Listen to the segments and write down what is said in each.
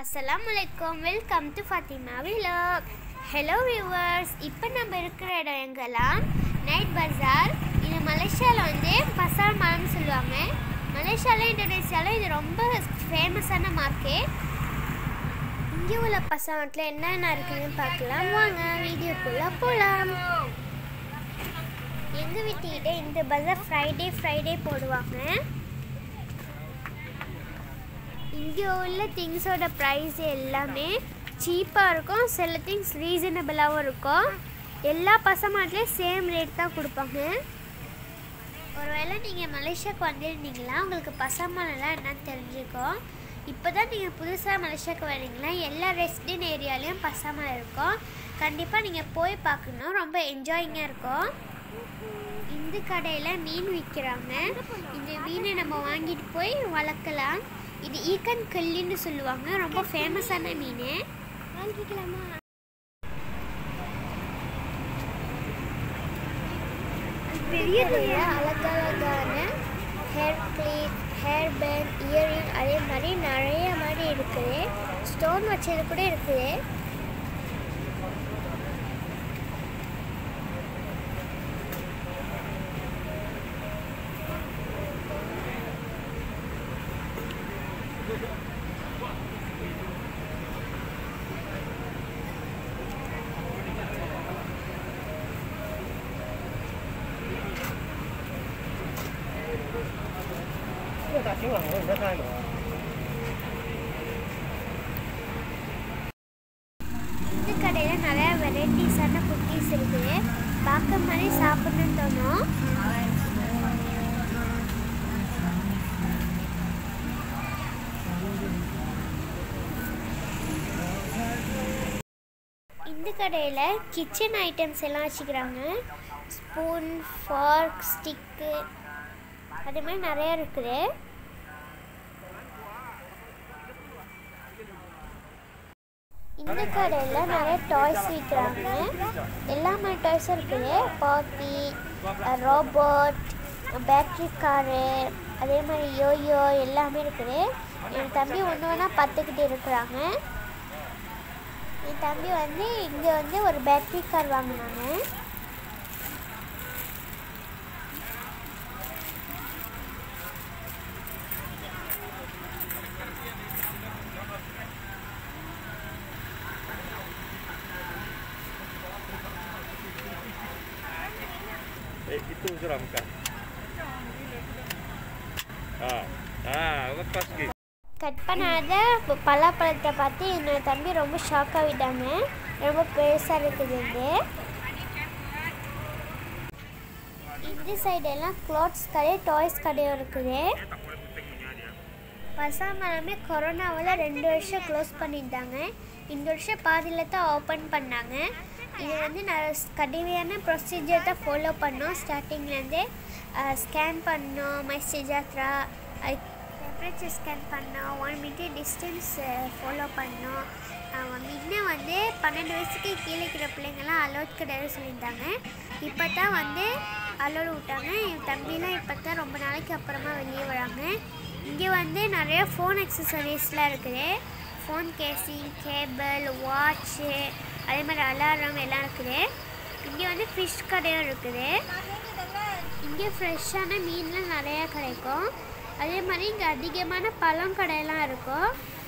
அஸ்ஸலாமு அலைக்கும் welcome to Fathima vlog hello viewers இப்போ நம்ம இருக்கிற இடம் எங்கெல்லாம் நைட் பஜார் இது மலேசியாவில் வந்து பசார் மால்னு சொல்லுவாங்க மலேசியாவில் இந்தோனேசியாவில் இது ரொம்ப ஃபேமஸான மார்க்கெட் இங்கே உள்ள பசாரத்தில் என்னென்ன இருக்குன்னு பார்க்கலாம் வாங்க வீடியோக்குள்ளே போகலாம் எங்கள் வீட்டுக்கிட்ட இந்த பஜார் ஃப்ரைடே ஃப்ரைடே போடுவாங்க இங்கே உள்ள திங்ஸோட ப்ரைஸ் எல்லாமே சீப்பாக இருக்கும் சில திங்ஸ் ரீசனபிளாகவும் இருக்கும் எல்லா பசமாட்லேயும் சேம் ரேட் தான் கொடுப்பாங்க ஒருவேளை நீங்கள் மலேசியாவுக்கு வந்திருந்தீங்களா உங்களுக்கு பசமானலாம் என்னன்னு தெரிஞ்சுக்கும் இப்போ தான் நீங்கள் புதுசாக மலேசியாவுக்கு வரீங்களா எல்லா ரெசிடென்ட் ஏரியாலையும் பசாமல் இருக்கும் கண்டிப்பாக நீங்கள் போய் பார்க்கணும் ரொம்ப என்ஜாயிங்காக இருக்கும் இந்த கடையில் மீன் விற்கிறாங்க இந்த மீனை நம்ம வாங்கிட்டு போய் வளர்க்கலாம் இது ஈக்கன் கல்லின்னு சொல்லுவாங்க ரொம்ப ஃபேமஸான மீன் வாங்கிக்கலாமா பெரிய அழகழகான hair clip hair band earring அதே மாதிரி நிறைய மாதிரி இருக்குது ஸ்டோன் வச்சது கூட இருக்குது இந்த கடையில் நிறைய வெரைட்டிஸான குக்கீஸ் இருக்குது பார்க்க மாதிரி சாப்பிடணும்னு தோணும் இந்த கடையில் கிச்சன் ஐட்டம்ஸ் எல்லாம் வச்சுக்கிறாங்க ஸ்பூன் ஃபார்க் ஸ்டிக்கு அது மாதிரி நிறைய இருக்குது இந்த கடையில் நிறைய டாய்ஸ் விற்கிறாங்க எல்லா மாதிரி டாய்ஸும் இருக்குது பாப்பி ரோபோட் பேட்ரி காரு அதே மாதிரி யோயோ எல்லாமே இருக்குது என் தம்பி ஒன்று ஒன்றா பார்த்துக்கிட்டு இருக்கிறாங்க என் தம்பி வந்து இங்கே வந்து ஒரு பேட்ரி கார் வாங்கினாங்க Eh, itu suram kan? Ah, ah, lepas sikit. Cut பண்ணாத ப- பலாப்பழத்தை பார்த்து என்னோட தம்பி ரொம்ப ஷாக் ஆகிட்டாங்க ரொம்ப பெருசாக இருக்குது இது இந்த சைடு எல்லாம் க்ளாத்ஸ் கடை டாய்ஸ் கடையும் இருக்குது பசாமலமே கொரோனாவில் ரெண்டு வருஷம் க்ளோஸ் பண்ணிட்டாங்க இந்த வருஷம் பாதியில் தான் ஓப்பன் பண்ணாங்க இது வந்து நான் கடுமையான ப்ரொசீஜர் தான் ஃபாலோ பண்ணோம் ஸ்டார்டிங்லேருந்தே ஸ்கேன் பண்ணோம் மெசேஜ் யாத்ரா டெம்பரேச்சர் ஸ்கேன் பண்ணோம் ஒன் மீட்டர் டிஸ்டன்ஸ் ஃபாலோ பண்ணோம் முன்ன வந்து பன்னெண்டு வயசுக்கு கீழே இருக்கிற பிள்ளைங்கள்லாம் அலோட் கிடையாது சொல்லியிருந்தாங்க இப்போ தான் வந்து அலோடு விட்டாங்க என் தம்பிலாம் இப்போ தான் ரொம்ப நாளைக்கு அப்புறமா வெளியே வராங்க இங்கே வந்து நிறைய ஃபோன் அக்சசரிஸ்லாம் இருக்குது ஃபோன் கேசிங் கேபிள் வாட்ச்சு அதே மாதிரி அலாரம் எல்லாம் இருக்குது இங்கே வந்து ஃபிஷ் கடையும் இருக்குது இங்கே ஃப்ரெஷ்ஷான மீன்லாம் நிறையா கிடைக்கும் அதே மாதிரி இங்கே அதிகமான பழம் கடையெல்லாம் இருக்கும்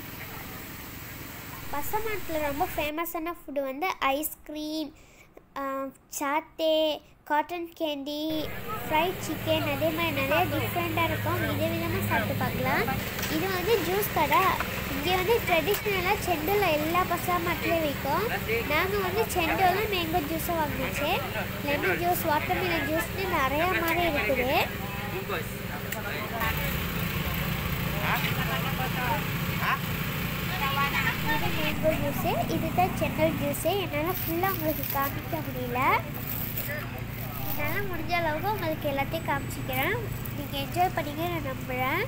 பசமாட்டில் ரொம்ப ஃபேமஸான ஃபுட்டு வந்து ice cream satay cotton candy fried chicken அதே மாதிரி நிறைய டிஃப்ரெண்ட்டாக இருக்கும் விதவிதமாக சாப்பிட்டு பார்க்கலாம் இது வந்து ஜூஸ் கடை இங்கே வந்து ட்ரெடிஷ்னலாக செண்டில் எல்லா பசாமாட்டிலையும் விற்கும் நாங்கள் வந்து செண்டோவில் மேங்கோ ஜூஸை வாங்கிச்சு லெமன் ஜூஸ் வாட்டர்மெலன் ஜூஸ்னு நிறையா மாதிரி இருக்குது இது மேங்கோ ஜூஸு இதுதான் சென்னல் ஜூஸு என்னால் ஃபுல்லாக உங்களுக்கு காமிக்க முடியல என்னால் முடிஞ்ச அளவுக்கு உங்களுக்கு எல்லாத்தையும் காமிச்சிக்கிறேன் நீங்கள் என்ஜாய் பண்ணீங்க நான் நம்புகிறேன்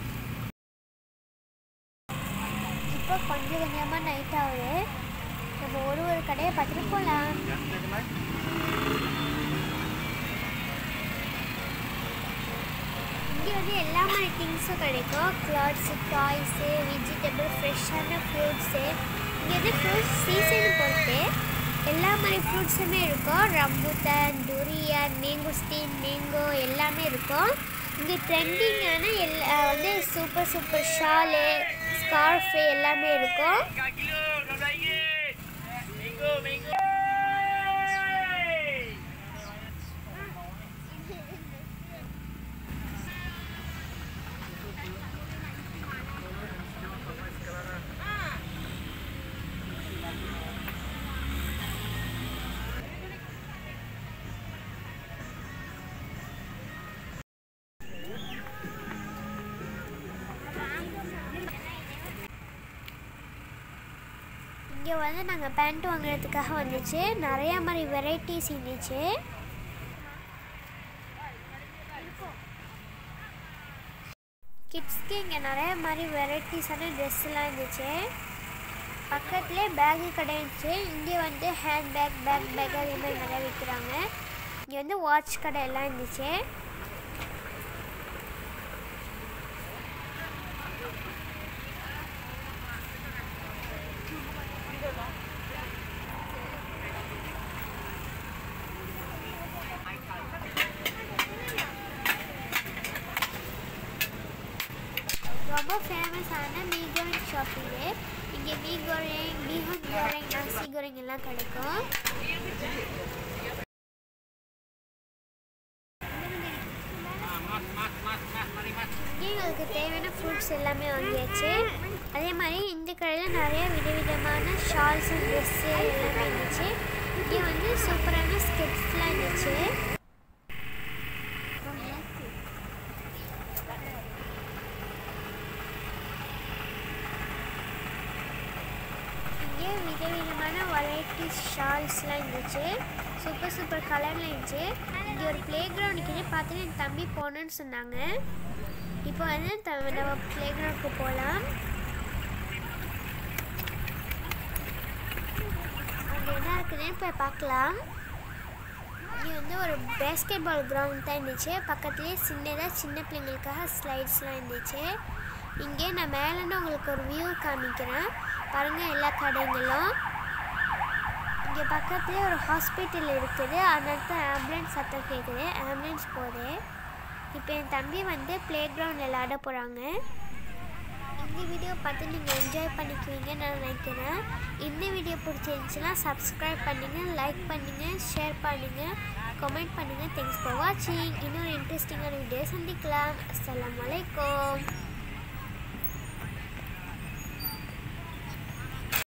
இப்போ கொஞ்சம் கொஞ்சமாக நைட் ஆகுது நம்ம ஒரு ஒரு கடையை பார்த்துட்டு போகலாம் இங்கே வந்து எல்லா மாதிரி திங்ஸும் கிடைக்கும் கிளாத்ஸு டாய்ஸு வெஜிடபிள் ஃப்ரெஷ்ஷான ஃப்ரூட்ஸு இங்கே வந்து ஃப்ரூட்ஸ் சீசன் பொறுத்து எல்லா மாதிரி ஃப்ரூட்ஸுமே இருக்கும் ரம்புட்டான் டுரியான் மேங்கோஸ்டீன் மேங்கோ எல்லாமே இருக்கும் இங்கே ட்ரெண்டிங்கான எல்லா வந்து சூப்பர் சூப்பர் ஷாலு ஸ்கார்ஃபு எல்லாமே இருக்கும் kilo, 12 ringgit. Minggu, minggu. இங்கே வந்து நாங்கள் பேண்ட் வாங்குறதுக்காக வந்துச்சு நிறையா மாதிரி வெரைட்டிஸ் இருந்துச்சு கிட்ஸ்க்கு இங்கே நிறைய மாதிரி வெரைட்டிஸான ட்ரெஸ்லாம் இருந்துச்சு பக்கத்துலேயே பேகு கடை இருந்துச்சு இங்கே வந்து ஹேண்ட் பேக் பேக் பேக் அதே மாதிரி நிறையா விற்கிறாங்க இங்கே வந்து வாட்ச் கடை எல்லாம் இருந்துச்சு ரொம்ப ஃபேமஸான மீகோரிங் ஷாப் இது இங்கே மீ கோரிங் பீஹன் கோரிங் நாசி கோரிங் எல்லாம் கிடைக்கும் இங்கே எங்களுக்கு தேவையான ஃப்ரூட்ஸ் எல்லாமே வாங்கியாச்சு அதே மாதிரி இந்த கடையில் நிறைய விதவிதமான ஷால்ஸ் ட்ரெஸ்ஸு எல்லாமே இருந்துச்சு இங்கே வந்து சூப்பரான ஸ்கெட்ஸ்லாம் இருந்துச்சு இங்கே விதவிதமான வெரைட்டி ஷால்ஸ்லாம் இருந்துச்சு சூப்பர் சூப்பர் கலரில் இருந்துச்சு இங்கே ஒரு ப்ளே கிரவுண்டுக்கு பார்த்துட்டு என் தம்பி போகணுன்னு சொன்னாங்க இப்போ வந்து த- நம்ம ப்ளே கிரவுண்டுக்கு போகலாம் அங்கே என்ன இருக்குதுன்னு போய் பார்க்கலாம் இங்கே வந்து ஒரு பேஸ்கெட் பால் கிரவுண்ட் தான் இருந்துச்சு பக்கத்துலேயே சின்னதாக சின்ன பிள்ளைங்களுக்காக ஸ்லைட்ஸ்லாம் இருந்துச்சு இங்கே நான் மேலேருந்து உங்களுக்கு ஒரு வியூ காமிக்கிறேன் பாருங்கள் எல்லா கடைங்களும் இங்கே பக்கத்துலேயே ஒரு ஹாஸ்பிட்டல் இருக்குது அதனால தான் ஆம்புலன்ஸ் சத்தம் கேட்குது ஆம்புலன்ஸ் போகுது இப்போ என் தம்பி வந்து ப்ளே கிரவுண்டில் விளாட போகிறாங்க இந்த வீடியோ பார்த்து நீங்கள் என்ஜாய் பண்ணிக்குவீங்கன்னு நான் நினைக்கிறேன் இந்த வீடியோ பிடிச்சிருந்துச்சுன்னா சப்ஸ்கிரைப் பண்ணுங்கள் லைக் பண்ணுங்கள் ஷேர் பண்ணுங்கள் கமெண்ட் பண்ணுங்கள் தேங்க்ஸ் ஃபார் வாட்சிங் இன்னொரு இன்ட்ரெஸ்டிங்கான வீடியோ சந்திக்கலாம் அஸ்ஸலாமு அலைக்கும்